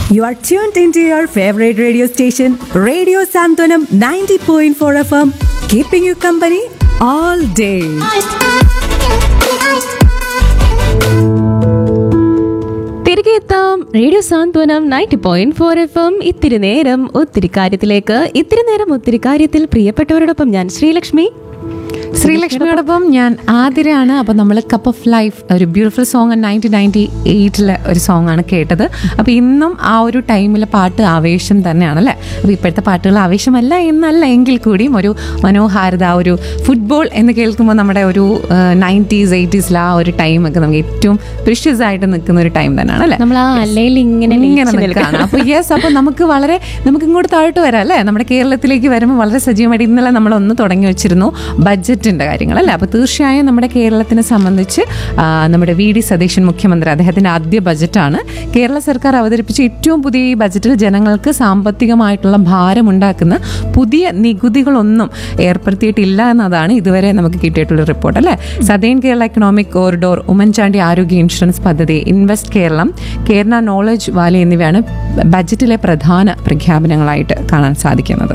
You are tuned into your favorite radio station, Radio Santonam 90.4 FM, keeping you company all day. തിരികെ എത്താം radio Santhwanam ninety point four F M ഇത്തിരി നേരം ഒത്തിരി കാര്യത്തിലേക്ക് ഇത്തിരി നേരം ഒത്തിരി കാര്യത്തിൽ പ്രിയപ്പെട്ടവരോടൊപ്പം ഞാൻ ശ്രീലക്ഷ്മി ശ്രീലക്ഷ്മിയോടൊപ്പം ഞാൻ ആതിരയാണ് അപ്പോൾ നമ്മൾ കപ്പ് ഓഫ് ലൈഫ് ഒരു ബ്യൂട്ടിഫുൾ സോങ് നയൻറ്റീൻ നയൻറ്റി എയ്റ്റിലെ ഒരു സോങ് ആണ് കേട്ടത് അപ്പോൾ ഇന്നും ആ ഒരു ടൈമിലെ പാട്ട് ആവേശം തന്നെയാണ് അല്ലേ അപ്പോൾ ഇപ്പോഴത്തെ പാട്ടുകൾ ആവേശമല്ല എന്നല്ല എങ്കിൽ കൂടിയും ഒരു മനോഹാരിത ആ ഒരു ഫുട്ബോൾ എന്ന് കേൾക്കുമ്പോൾ നമ്മുടെ ഒരു നയൻറ്റീസ് എയ്റ്റീസിലെ ആ ഒരു ടൈമൊക്കെ നമുക്ക് ഏറ്റവും പ്രിഷ്യസ് ആയിട്ട് നിൽക്കുന്ന ഒരു ടൈം തന്നെയാണ് അല്ലേ നമ്മൾ ആ അല്ലയിൽ ഇങ്ങനെ ഇങ്ങനെ ലയിച്ച് നിൽക്കുകയാണ് നിൽക്കുകയാണ്. അപ്പോൾ യെസ് അപ്പോൾ നമുക്ക് വളരെ നമുക്ക് ഇങ്ങോട്ട് താഴോട്ട് വരാം അല്ലേ നമ്മുടെ കേരളത്തിലേക്ക് വരുമ്പോൾ വളരെ സജീവമായിട്ട് ഇന്നലെ നമ്മൾ ഒന്ന് തുടങ്ങി വെച്ചിരുന്നു ബഡ്ജറ്റിൻ്റെ കാര്യങ്ങൾ അല്ലേ അപ്പോൾ തീർച്ചയായും നമ്മുടെ കേരളത്തിനെ സംബന്ധിച്ച് ആ, നമ്മുടെ വി ഡി സതീശൻ മുഖ്യമന്ത്രി അദ്ദേഹത്തിൻ്റെ ആദ്യ ബജറ്റാണ് കേരള സർക്കാർ അവതരിപ്പിച്ച ഏറ്റവും പുതിയ ഈ ബജറ്റിൽ ജനങ്ങൾക്ക് സാമ്പത്തികമായിട്ടുള്ള ഭാരമുണ്ടാക്കുന്ന പുതിയ നികുതികളൊന്നും ഏർപ്പെടുത്തിയിട്ടില്ല എന്നതാണ് ഇതുവരെ നമുക്ക് കിട്ടിയിട്ടുള്ള റിപ്പോർട്ട് അല്ലേ southern Kerala economic corridor Oommen Chandy ആരോഗ്യ ഇൻഷുറൻസ് പദ്ധതി invest Keralam Kerala knowledge valley എന്നിവയാണ് ബജറ്റിലെ പ്രധാന പ്രഖ്യാപനങ്ങളായിട്ട് കാണാൻ സാധിക്കുന്നത്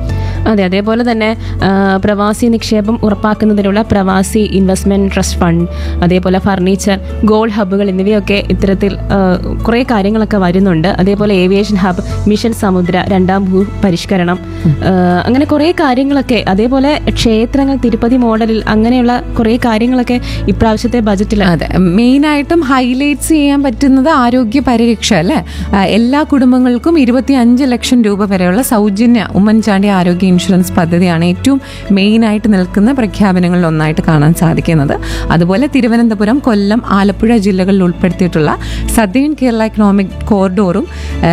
അതെ അതേപോലെ തന്നെ ആ, പ്രവാസി നിക്ഷേപം ഉറപ്പാക്കുന്നതിനുള്ള പ്രവാസി ഇൻവെസ്റ്റ്മെന്റ് ട്രസ്റ്റ് ഫണ്ട് അതേപോലെ ഫർണിച്ചർ ഗോൾഡ് ഹബ്ബുകൾ എന്നിവയൊക്കെ ഇത്തരത്തിൽ ആ, കുറേ കാര്യങ്ങളൊക്കെ വരുന്നുണ്ട് അതേപോലെ ഏവിയേഷൻ ഹബ് മിഷൻ സമുദ്ര രണ്ടാം ഭൂ പരിഷ്കരണം ആ, അങ്ങനെ കുറേ കാര്യങ്ങളൊക്കെ അതേപോലെ ക്ഷേത്രങ്ങൾ തിരുപ്പതി മോഡലിൽ അങ്ങനെയുള്ള കുറേ കാര്യങ്ങളൊക്കെ ഇപ്രാവശ്യത്തെ ബജറ്റിൽ അതെ മെയിനായിട്ടും ഹൈലൈറ്റ്സ് ചെയ്യാൻ പറ്റുന്നത് ആരോഗ്യ പരിരക്ഷ അല്ലേ ആ, എല്ലാ കുടുംബങ്ങൾക്കും ഇരുപത്തി അഞ്ച് ലക്ഷം രൂപ വരെയുള്ള സൗജന്യ ഉമ്മൻചാണ്ടി ആരോഗ്യ ഇൻഷുറൻസ് പദ്ധതിയാണ് ഏറ്റവും മെയിനായിട്ട് നിൽക്കുന്ന പ്രഖ്യാപനങ്ങളിൽ ഒന്നായിട്ട് കാണാൻ സാധിക്കുന്നത് അതുപോലെ തിരുവനന്തപുരം കൊല്ലം ആലപ്പുഴ ജില്ലകളിൽ ഉൾപ്പെടുത്തിയിട്ടുള്ള സദേൺ കേരള എക്കണോമിക് കോറിഡോറും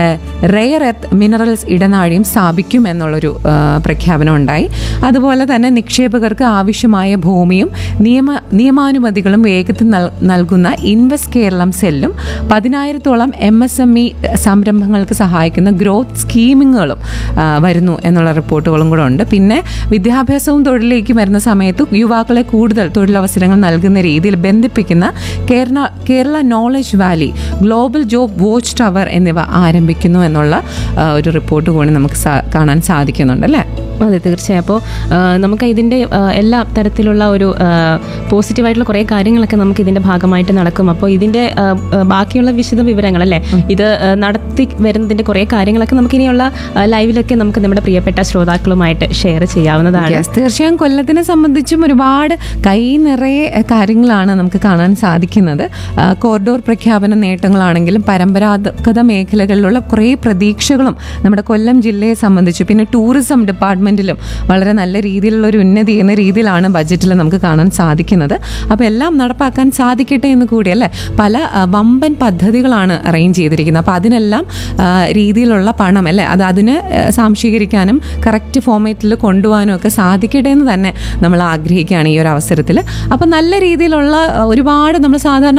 റെയർ എർത്ത് മിനറൽസ് ഇടനാഴിയും സ്ഥാപിക്കും എന്നുള്ളൊരു ആ, പ്രഖ്യാപനം ഉണ്ടായി അതുപോലെ തന്നെ നിക്ഷേപകർക്ക് ആവശ്യമായ ഭൂമിയും നിയമ നിയമാനുമതികളും വേഗത്തിൽ നൽ- നൽകുന്ന ഇൻവെസ്റ്റ് കേരളം സെല്ലും പതിനായിരത്തോളം എം എസ് എം ഇ സംരംഭങ്ങൾക്ക് സഹായിക്കുന്ന ഗ്രോത്ത് സ്കീമിങ്ങുകളും ആ, വരുന്നു എന്നുള്ള റിപ്പോർട്ടുകളും കൂടെ ഉണ്ട് പിന്നെ വിദ്യാഭ്യാസവും തൊഴിലേക്ക് വരുന്ന സമയത്ത് യുവാക്കളെ കൂടുതൽ തൊഴിലവസരങ്ങൾ നൽകുന്ന രീതിയിൽ ബന്ധിപ്പിക്കുന്ന Kerala Kerala knowledge valley global job watch tower എന്നിവ ആരംഭിക്കുന്നു എന്നുള്ള ആ, ഒരു റിപ്പോർട്ട് കൂടി നമുക്ക് സാ- കാണാൻ സാധിക്കുന്നുണ്ട് അല്ലേ അതെ തീർച്ചയായും അപ്പോൾ നമുക്ക് ഇതിൻ്റെ ആ, എല്ലാ തരത്തിലുള്ള ഒരു പോസിറ്റീവായിട്ടുള്ള കുറേ കാര്യങ്ങളൊക്കെ നമുക്ക് ഇതിൻ്റെ ഭാഗമായിട്ട് നടക്കും അപ്പോൾ ഇതിൻ്റെ ആ, ആ, ബാക്കിയുള്ള വിശദ വിവരങ്ങൾ അല്ലേ ഇത് ആ, നടത്തി വരുന്നതിൻ്റെ കുറേ കാര്യങ്ങളൊക്കെ നമുക്ക് ഇനിയുള്ള ആ, ലൈവിലൊക്കെ നമുക്ക് നമ്മുടെ പ്രിയപ്പെട്ട ശ്രോതാക്കളുമായിട്ട് ഷെയർ ചെയ്യാവുന്നതാണ് Yes, തീർച്ചയായും കൊല്ലത്തിനെ സംബന്ധിച്ചും ഒരുപാട് കൈ നിറയെ എഹ്, കാര്യങ്ങളാണ് നമുക്ക് കാണാൻ സാധിക്കുന്നത് ആ, കോറിഡോർ പ്രഖ്യാപന നേട്ടങ്ങളാണെങ്കിലും പരമ്പരാഗത മേഖലകളിലുള്ള കുറേ പ്രതീക്ഷകളും നമ്മുടെ കൊല്ലം ജില്ലയെ സംബന്ധിച്ച് പിന്നെ ടൂറിസം ഡിപ്പാർട്ട്മെന്റിലും വളരെ നല്ല രീതിയിലുള്ള ഒരു ഉന്നതി എന്ന രീതിയിലാണ് ബജറ്റിൽ നമുക്ക് കാണാൻ സാധിക്കുന്നത് അപ്പോൾ എല്ലാം നടപ്പാക്കാൻ സാധിക്കട്ടെ എന്ന് കൂടി അല്ലേ പല ആ, വമ്പൻ പദ്ധതികളാണ് അറേഞ്ച് ചെയ്തിരിക്കുന്നത് അപ്പോൾ അതിനെല്ലാം ആ, രീതിയിലുള്ള പണം അല്ലേ അത് അതിന് ആ, സാംശീകരിക്കാനും കറക്റ്റ് ഫോർമാറ്റിൽ കൊണ്ടുപോകാനും ഒക്കെ സാധിക്കട്ടെ എന്ന് തന്നെ നമ്മൾ ആഗ്രഹിക്കുകയാണ് ഈ ഒരു അവസരത്തിൽ അപ്പോൾ നല്ല രീതിയിലുള്ള ആ, ഒരുപാട് നമ്മൾ സാധാരണ